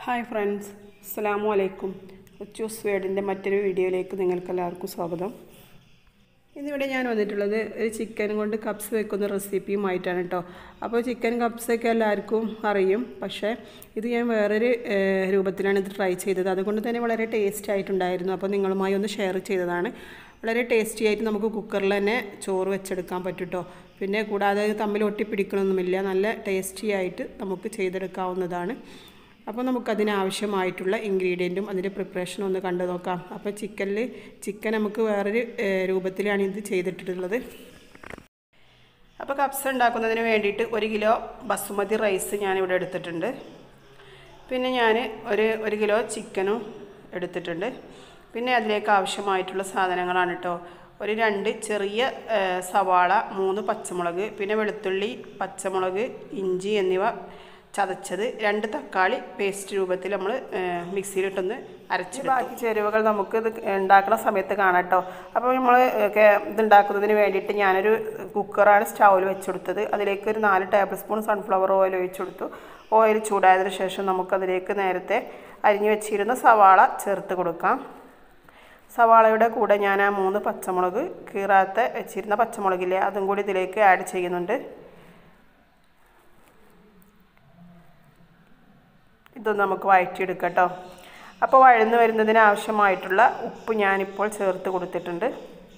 hi friends അസ്സാമു അലൈക്കും ഉച്ചൂസ് വേഡിൻ്റെ മറ്റൊരു വീഡിയോയിലേക്ക് നിങ്ങൾക്ക് എല്ലാവർക്കും സ്വാഗതം ഇന്നിവിടെ ഞാൻ വന്നിട്ടുള്ളത് ഒരു ചിക്കൻ കൊണ്ട് കപ്സ് വെക്കുന്ന റെസിപ്പിയുമായിട്ടാണ് കേട്ടോ അപ്പോൾ ചിക്കൻ കപ്സൊക്കെ എല്ലാവർക്കും അറിയും പക്ഷേ ഇത് ഞാൻ വേറൊരു ഏഹ്, രൂപത്തിലാണ് ഇത് ട്രൈ ചെയ്തത് അതുകൊണ്ട് തന്നെ വളരെ ടേസ്റ്റ് ആയിട്ടുണ്ടായിരുന്നു അപ്പോൾ നിങ്ങളുമായി ഒന്ന് ഷെയർ ചെയ്തതാണ് വളരെ ടേസ്റ്റി ആയിട്ട് നമുക്ക് കുക്കറിൽ തന്നെ ചോറ് വെച്ചെടുക്കാൻ പറ്റും കേട്ടോ പിന്നെ കൂടാതെ ഇത് തമ്മിൽ ഒട്ടിപ്പിടിക്കണമൊന്നുമില്ല നല്ല ടേസ്റ്റി ആയിട്ട് നമുക്ക് ചെയ്തെടുക്കാവുന്നതാണ് അപ്പോൾ നമുക്കതിന് ആവശ്യമായിട്ടുള്ള ഇൻഗ്രീഡിയൻറ്റും അതിൻ്റെ പ്രിപ്പറേഷനും ഒന്ന് കണ്ടു നോക്കാം അപ്പോൾ ചിക്കനിൽ ചിക്കൻ നമുക്ക് വേറൊരു ഏഹ്, രൂപത്തിലാണ് ഇത് ചെയ്തിട്ടുള്ളത് അപ്പോൾ കപ്സ് ഉണ്ടാക്കുന്നതിന് വേണ്ടിയിട്ട് ഒരു കിലോ ബസുമതി റൈസ് ഞാനിവിടെ എടുത്തിട്ടുണ്ട് പിന്നെ ഞാൻ ഒരു ഒരു കിലോ ചിക്കനും എടുത്തിട്ടുണ്ട് പിന്നെ അതിലേക്ക് ആവശ്യമായിട്ടുള്ള സാധനങ്ങളാണ് കേട്ടോ ഒരു രണ്ട് ചെറിയ ഏഹ്, സവാള മൂന്ന് പച്ചമുളക് പിന്നെ വെളുത്തുള്ളി പച്ചമുളക് ഇഞ്ചി എന്നിവ ചതച്ചത് രണ്ട് തക്കാളി പേസ്റ്റ് രൂപത്തിൽ നമ്മൾ മിക്സിയിലിട്ടൊന്ന് അരച്ച് ബാക്കി ചേരുവകൾ നമുക്ക് ഇത് ഉണ്ടാക്കുന്ന സമയത്ത് കാണാം കേട്ടോ അപ്പോൾ നമ്മൾ ഇത് ഉണ്ടാക്കുന്നതിന് വേണ്ടിയിട്ട് ഞാനൊരു കുക്കറാണ് സ്റ്റൗവിൽ വെച്ചെടുത്തത് അതിലേക്ക് ഒരു നാല് ടേബിൾ സ്പൂൺ സൺഫ്ലവർ ഓയിൽ ഒഴിച്ചു കൊടുത്തു ഓയിൽ ചൂടായതിനു ശേഷം നമുക്കതിലേക്ക് നേരത്തെ അരിഞ്ഞു വെച്ചിരുന്ന സവാള ചേർത്ത് കൊടുക്കാം സവാളയുടെ കൂടെ ഞാൻ ആ മൂന്ന് പച്ചമുളക് കീറാത്ത വെച്ചിരുന്ന പച്ചമുളകില്ലേ അതും കൂടി ഇതിലേക്ക് ആഡ് ചെയ്യുന്നുണ്ട് ഇതൊന്ന് നമുക്ക് വഴറ്റിയെടുക്കാം കേട്ടോ അപ്പോൾ വഴന്ന് വരുന്നതിന് ആവശ്യമായിട്ടുള്ള ഉപ്പ് ഞാനിപ്പോൾ ചേർത്ത് കൊടുത്തിട്ടുണ്ട്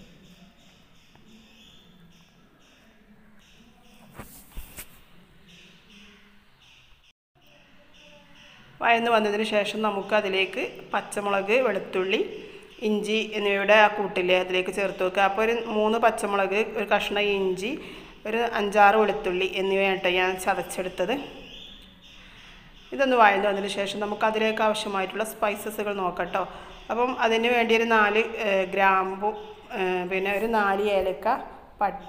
വഴന്ന് വന്നതിന് ശേഷം നമുക്ക് അതിലേക്ക് പച്ചമുളക് വെളുത്തുള്ളി ഇഞ്ചി എന്നിവയുടെ ആ കൂട്ടില്ലേ അതിലേക്ക് ചേർത്ത് വെക്കുക അപ്പോൾ ഒരു മൂന്ന് പച്ചമുളക് ഒരു കഷ്ണം ഇഞ്ചി ഒരു അഞ്ചാറ് വെളുത്തുള്ളി എന്നിവയായിട്ട് ഞാൻ ചതച്ചെടുത്തത് ഇതൊന്ന് വഴന്ന് വന്നതിന് ശേഷം നമുക്ക് അതിലേക്ക് ആവശ്യമായിട്ടുള്ള സ്പൈസസുകൾ നോക്കട്ടോ അപ്പം അതിന് വേണ്ടി ഒരു നാല് ഏഹ്, ഗ്രാമ്പു ഏഹ്, പിന്നെ ഒരു നാല് ഏലക്ക പട്ട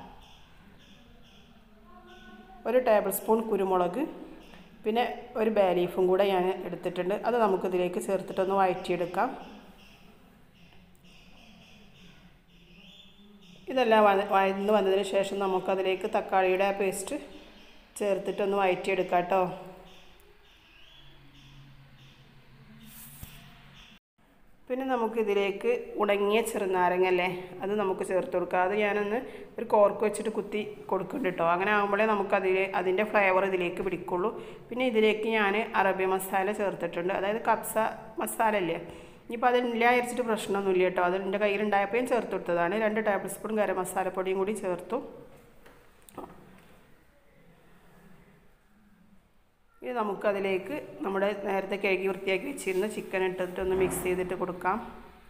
ഒരു ടേബിൾ സ്പൂൺ കുരുമുളക് പിന്നെ ഒരു ബേ ലീഫും കൂടെ ഞാൻ എടുത്തിട്ടുണ്ട് അത് നമുക്കിതിലേക്ക് ചേർത്തിട്ടൊന്ന് വഴറ്റിയെടുക്കാം ഇതെല്ലാം വഴ വഴന്ന് വന്നതിന് ശേഷം നമുക്കതിലേക്ക് തക്കാളിയുടെ പേസ്റ്റ് ചേർത്തിട്ടൊന്ന് വഴറ്റിയെടുക്കാം കേട്ടോ പിന്നെ നമുക്കിതിലേക്ക് ഉണങ്ങിയ ചെറുനാരങ്ങല്ലേ അത് നമുക്ക് ചേർത്ത് കൊടുക്കാം അത് ഞാനൊന്ന് ഒരു കോർക്ക് വെച്ചിട്ട് കുത്തി കൊടുക്കുന്നുണ്ട് കേട്ടോ അങ്ങനെ ആകുമ്പോഴേ നമുക്ക് അതിൽ അതിൻ്റെ ഫ്ലേവർ ഇതിലേക്ക് പിടിക്കുള്ളൂ പിന്നെ ഇതിലേക്ക് ഞാൻ അറബി മസാല ചേർത്തിട്ടുണ്ട് അതായത് കപ്സ മസാല അല്ലേ ഇനിയിപ്പോൾ അതില്ല അരിച്ചിട്ട് പ്രശ്നമൊന്നുമില്ല കേട്ടോ അത് എൻ്റെ കയ്യിലുണ്ടായപ്പോൾ ഞാൻ ചേർത്ത് കൊടുത്തതാണ് രണ്ട് ടേബിൾ സ്പൂൺ ഗരം മസാലപ്പൊടിയും കൂടി ചേർത്തു ഇനി നമുക്കതിലേക്ക് നമ്മുടെ നേരത്തെ കഴുകി വൃത്തിയാക്കി വെച്ചിരുന്ന ചിക്കൻ ഇട്ടിട്ട് ഒന്ന് മിക്സ് ചെയ്തിട്ട് കൊടുക്കാം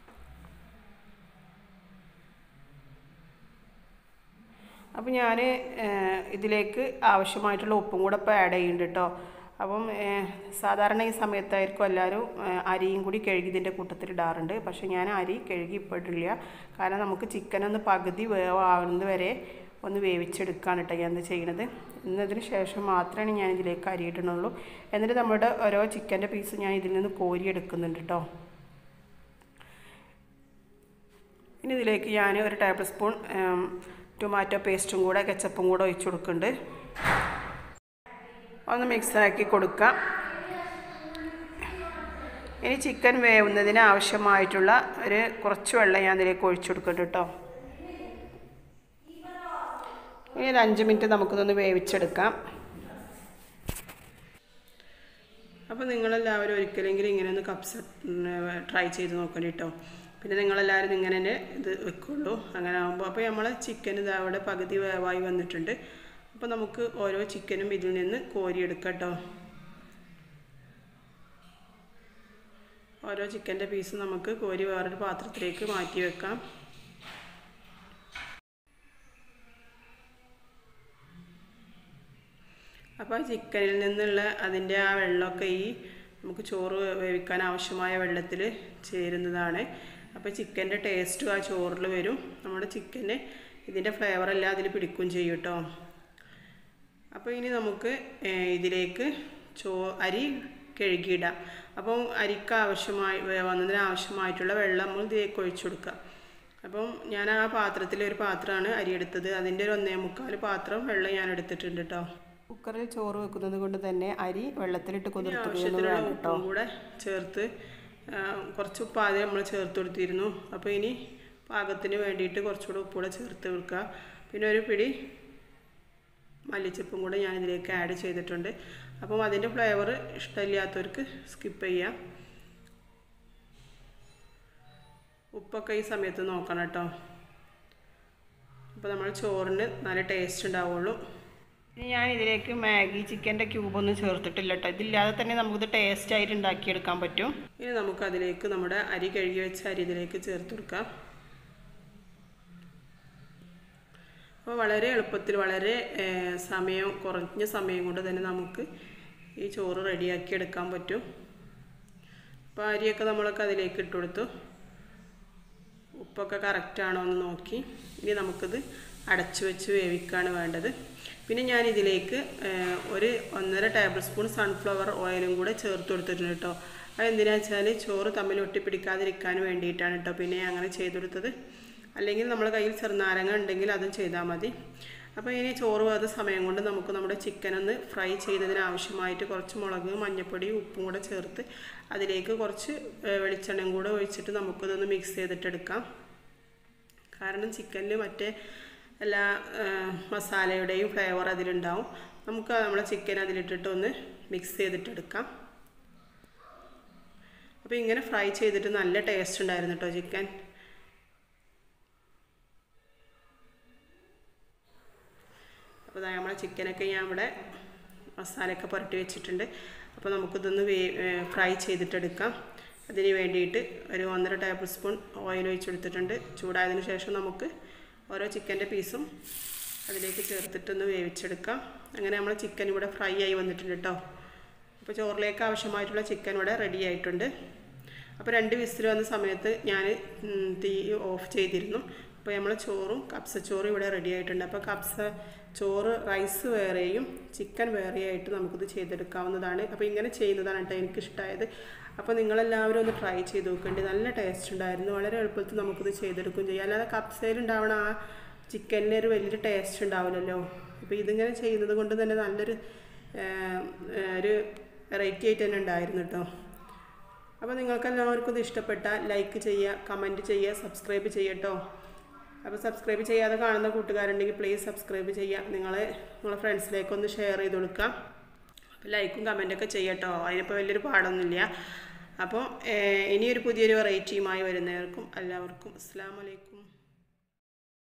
അപ്പം ഞാൻ ഇതിലേക്ക് ആവശ്യമായിട്ടുള്ള ഉപ്പും കൂടെ ഇപ്പോൾ ആഡ് ചെയ്യുന്നുണ്ട് കേട്ടോ അപ്പം ഏഹ്, സാധാരണ ഈ സമയത്തായിരിക്കും എല്ലാവരും ഏഹ്, അരിയും കൂടി കഴുകി ഇതിൻ്റെ കൂട്ടത്തിൽ ഇടാറുണ്ട് പക്ഷേ ഞാൻ അരി കഴുകി ഇപ്പോൾ ഇടില്ല കാരണം നമുക്ക് ചിക്കൻ ഒന്ന് പകുതി വേവാകുന്നത് വരെ ഒന്ന് വേവിച്ചെടുക്കുകയാണ് കേട്ടോ ഞാൻ ഇത് ചെയ്യണത് എന്നതിന് ശേഷം മാത്രമേ ഞാൻ ഇതിലേക്ക് അരി ഇടണുള്ളൂ എന്നിട്ട് നമ്മുടെ ഓരോ ചിക്കൻ്റെ പീസ് ഞാൻ ഇതിൽ നിന്ന് കോരി എടുക്കുന്നുണ്ട് കേട്ടോ ഇനി ഇതിലേക്ക് ഞാൻ ഒരു ടേബിൾ സ്പൂൺ ഉം, ടൊമാറ്റോ പേസ്റ്റും കൂടെ കെച്ചപ്പും കൂടെ ഒഴിച്ചു കൊടുക്കുന്നുണ്ട് ഒന്ന് മിക്സാക്കി കൊടുക്കാം ഇനി ചിക്കൻ വേവുന്നതിന് ആവശ്യമായിട്ടുള്ള ഒരു കുറച്ച് വെള്ളം ഞാൻ ഇതിലേക്ക് ഒഴിച്ചു കൊടുക്കുന്നുണ്ട് കേട്ടോ ഇനി ഒരു അഞ്ച് മിനിറ്റ് നമുക്കിതൊന്ന് വേവിച്ചെടുക്കാം അപ്പോൾ നിങ്ങളെല്ലാവരും ഒരിക്കലെങ്കിലും ഇങ്ങനെ ഒന്ന് കപ്സ് ട്രൈ ചെയ്ത് നോക്കണം കേട്ടോ പിന്നെ നിങ്ങളെല്ലാവരും ഇങ്ങനെ തന്നെ ഇത് വെക്കുള്ളൂ അങ്ങനെ ആകുമ്പോൾ അപ്പോൾ നമ്മൾ ചിക്കൻ ഇത് അവിടെ പകുതി വേവായി വന്നിട്ടുണ്ട് അപ്പോൾ നമുക്ക് ഓരോ ചിക്കനും ഇതിൽ നിന്ന് കോരിയെടുക്കാം കേട്ടോ ഓരോ ചിക്കൻ്റെ പീസ് നമുക്ക് കോരി വേറൊരു പാത്രത്തിലേക്ക് മാറ്റി വെക്കാം അപ്പോൾ ചിക്കനിൽ നിന്നുള്ള അതിൻ്റെ ആ വെള്ളമൊക്കെ ഈ നമുക്ക് ചോറ് വേവിക്കാൻ ആവശ്യമായ വെള്ളത്തിൽ ചേരുന്നതാണ് അപ്പോൾ ചിക്കൻ്റെ ടേസ്റ്റും ആ ചോറിൽ വരും നമ്മുടെ ചിക്കന് ഇതിൻ്റെ ഫ്ലേവറെല്ലാം അതിൽ പിടിക്കുകയും ചെയ്യും കേട്ടോ അപ്പോൾ ഇനി നമുക്ക് ഏഹ്, ഇതിലേക്ക് ചോ അരി കഴുകിയിടാം അപ്പം അരിക്ക് ആവശ്യമായി വന്നതിന് ആവശ്യമായിട്ടുള്ള വെള്ളം നമ്മൾ ഇതിലേക്ക് ഒഴിച്ചു കൊടുക്കുക അപ്പം ഞാൻ ആ പാത്രത്തിൽ ഒരു പാത്രമാണ് അരി എടുത്തത് അതിൻ്റെ ഒരു ഒന്നേ മുക്കാൽ പാത്രം വെള്ളം ഞാൻ എടുത്തിട്ടുണ്ട് കേട്ടോ കുക്കറിൽ ചോറ് വെക്കുന്നത് കൊണ്ട് തന്നെ അരി വെള്ളത്തിലിട്ട് കുതിർത്തുകയൊന്നും ആവശ്യത്തിനുള്ള വേണ്ട കേട്ടോ ഉപ്പും കൂടെ ചേർത്ത് ആ, കുറച്ച് ഉപ്പ് ആദ്യം നമ്മൾ ചേർത്ത് കൊടുത്തിരുന്നു അപ്പോൾ ഇനി പാകത്തിന് വേണ്ടിയിട്ട് കുറച്ചുകൂടെ ഉപ്പൂടെ ചേർത്ത് വെക്കുക പിന്നെ ഒരു പിടി മല്ലിച്ചപ്പും കൂടെ ഞാൻ ഇതിലേക്ക് ആഡ് ചെയ്തിട്ടുണ്ട് അപ്പം അതിൻ്റെ ഫ്ലേവർ ഇഷ്ടമില്ലാത്തവർക്ക് സ്കിപ്പ് ചെയ്യാം ഉപ്പൊക്കെ ഈ സമയത്ത് നോക്കണം കേട്ടോ അപ്പോൾ നമ്മൾ ചോറിന് നല്ല ടേസ്റ്റ് ഉണ്ടാവുള്ളൂ ഇനി ഞാൻ ഇതിലേക്ക് മാഗി ചിക്കൻ്റെ ക്യൂബൊന്നും ചേർത്തിട്ടില്ല കേട്ടോ ഇതില്ലാതെ തന്നെ നമുക്കിത് ടേസ്റ്റ് ആയിട്ട് ഉണ്ടാക്കിയെടുക്കാൻ പറ്റും ഇനി നമുക്ക് അതിലേക്ക് നമ്മുടെ അരി കഴുകി വെച്ച അരി ഇതിലേക്ക് ചേർത്ത് കൊടുക്കാം അപ്പോൾ വളരെ എളുപ്പത്തിൽ വളരെ ഏർ, സമയം കുറഞ്ഞ സമയം കൊണ്ട് തന്നെ നമുക്ക് ഈ ചോറ് റെഡിയാക്കി എടുക്കാൻ പറ്റും അപ്പോൾ അരിയൊക്കെ നമ്മളൊക്കെ അതിലേക്ക് ഇട്ട് കൊടുത്തു ഉപ്പൊക്കെ കറക്റ്റാണോ എന്ന് നോക്കി ഇനി നമുക്കിത് അടച്ചു വെച്ച് വേവിക്കുകയാണ് വേണ്ടത് പിന്നെ ഞാൻ ഇതിലേക്ക് ഏർ, ഒരു ഒന്നര ടേബിൾ സ്പൂൺ സൺഫ്ലവർ ഓയിലും കൂടെ ചേർത്ത് കൊടുത്തിട്ടുണ്ട് കേട്ടോ അതെന്തിനാ വെച്ചാൽ ചോറ് തമ്മിൽ ഒട്ടിപ്പിടിക്കാതിരിക്കാൻ വേണ്ടിയിട്ടാണ് കേട്ടോ പിന്നെ ഞാൻ അങ്ങനെ ചെയ്ത് കൊടുത്തത് അല്ലെങ്കിൽ നമ്മുടെ കയ്യിൽ ചെറുനാരങ്ങ ഉണ്ടെങ്കിൽ അതും ചെയ്താൽ മതി അപ്പോൾ ഇനി ചോറ് വേറെ സമയം കൊണ്ട് നമുക്ക് നമ്മുടെ ചിക്കൻ ഒന്ന് ഫ്രൈ ചെയ്യുന്നതിന് ആവശ്യമായിട്ട് കുറച്ച് മുളക് മഞ്ഞൾപ്പൊടി ഉപ്പും കൂടെ ചേർത്ത് അതിലേക്ക് കുറച്ച് ഏർ, വെളിച്ചെണ്ണയും കൂടെ ഒഴിച്ചിട്ട് നമുക്കിതൊന്ന് മിക്സ് ചെയ്തിട്ടെടുക്കാം കാരണം ചിക്കനിൽ മറ്റേ എല്ലാ ഏർ, മസാലയുടെയും ഫ്ലേവർ അതിലുണ്ടാവും നമുക്ക് നമ്മളെ ചിക്കൻ അതിലിട്ടിട്ട് ഒന്ന് മിക്സ് ചെയ്തിട്ടെടുക്കാം അപ്പോൾ ഇങ്ങനെ ഫ്രൈ ചെയ്തിട്ട് നല്ല ടേസ്റ്റ് ഉണ്ടായിരുന്നു കേട്ടോ ചിക്കൻ അപ്പോൾ ദാ നമ്മളെ ചിക്കനൊക്കെ ഞാൻ ഇവിടെ മസാലയൊക്കെ പുരട്ടി വെച്ചിട്ടുണ്ട് അപ്പോൾ നമുക്കിതൊന്ന് വേ ഫ്രൈ ചെയ്തിട്ടെടുക്കാം അതിന് വേണ്ടിയിട്ട് ഒരു ഒന്നര ടേബിൾ സ്പൂൺ ഓയിൽ ഒഴിച്ചെടുത്തിട്ടുണ്ട് ചൂടായതിനു ശേഷം നമുക്ക് ഓരോ ചിക്കൻ്റെ പീസും അതിലേക്ക് ചേർത്തിട്ടൊന്ന് വേവിച്ചെടുക്കാം അങ്ങനെ നമ്മൾ ചിക്കൻ ഇവിടെ ഫ്രൈ ആയി വന്നിട്ടുണ്ട് കേട്ടോ അപ്പോൾ ചോറിലേക്ക് ആവശ്യമായിട്ടുള്ള ചിക്കൻ ഇവിടെ റെഡി ആയിട്ടുണ്ട് അപ്പോൾ രണ്ട് വിസിൽ വന്ന സമയത്ത് ഞാൻ ഉം, തീ ഓഫ് ചെയ്തിരുന്നു അപ്പോൾ നമ്മൾ ചോറും കപ്സ ചോറും ഇവിടെ റെഡി ആയിട്ടുണ്ട് അപ്പോൾ കപ്സ ചോറ് റൈസ് വേറെയും ചിക്കൻ വേറെയായിട്ട് നമുക്കിത് ചെയ്തെടുക്കാവുന്നതാണ് അപ്പോൾ ഇങ്ങനെ ചെയ്യുന്നതാണ് കേട്ടോ എനിക്കിഷ്ടമായത് അപ്പോൾ നിങ്ങളെല്ലാവരും ഒന്ന് ട്രൈ ചെയ്ത് നോക്കേണ്ടി നല്ല ടേസ്റ്റ് ഉണ്ടായിരുന്നു വളരെ എളുപ്പത്തിൽ നമുക്കിത് ചെയ്തെടുക്കുകയും ചെയ്യാം അല്ലാതെ കപ്സയിൽ ഉണ്ടാവണ ആ ചിക്കനിന് ഒരു വലിയൊരു ടേസ്റ്റ് ഉണ്ടാവില്ലല്ലോ അപ്പോൾ ഇതിങ്ങനെ ചെയ്യുന്നത് കൊണ്ട് തന്നെ നല്ലൊരു ഏർ, ഏർ, ഒരു വെറൈറ്റി ആയിട്ട് തന്നെ ഉണ്ടായിരുന്നു കേട്ടോ അപ്പോൾ നിങ്ങൾക്ക് എല്ലാവർക്കും ഇത് ഇഷ്ടപ്പെട്ടാൽ ലൈക്ക് ചെയ്യുക കമൻറ്റ് ചെയ്യുക സബ്സ്ക്രൈബ് ചെയ്യട്ടോ അപ്പോൾ സബ്സ്ക്രൈബ് ചെയ്യാതെ കാണുന്ന കൂട്ടുകാരുണ്ടെങ്കിൽ പ്ലീസ് സബ്സ്ക്രൈബ് ചെയ്യുക നിങ്ങൾ നിങ്ങളെ ഫ്രണ്ട്സിലേക്ക് ഒന്ന് ഷെയർ ചെയ്ത് കൊടുക്കുക അപ്പോൾ ലൈക്കും കമൻറ്റൊക്കെ ചെയ്യട്ടോ അതിനിപ്പോൾ വലിയൊരു പാടൊന്നുമില്ല അപ്പോൾ ഏഹ്, ഇനിയൊരു പുതിയൊരു വെറൈറ്റിയുമായി വരുന്നവർക്കും എല്ലാവർക്കും അസ്സാം വലൈക്കും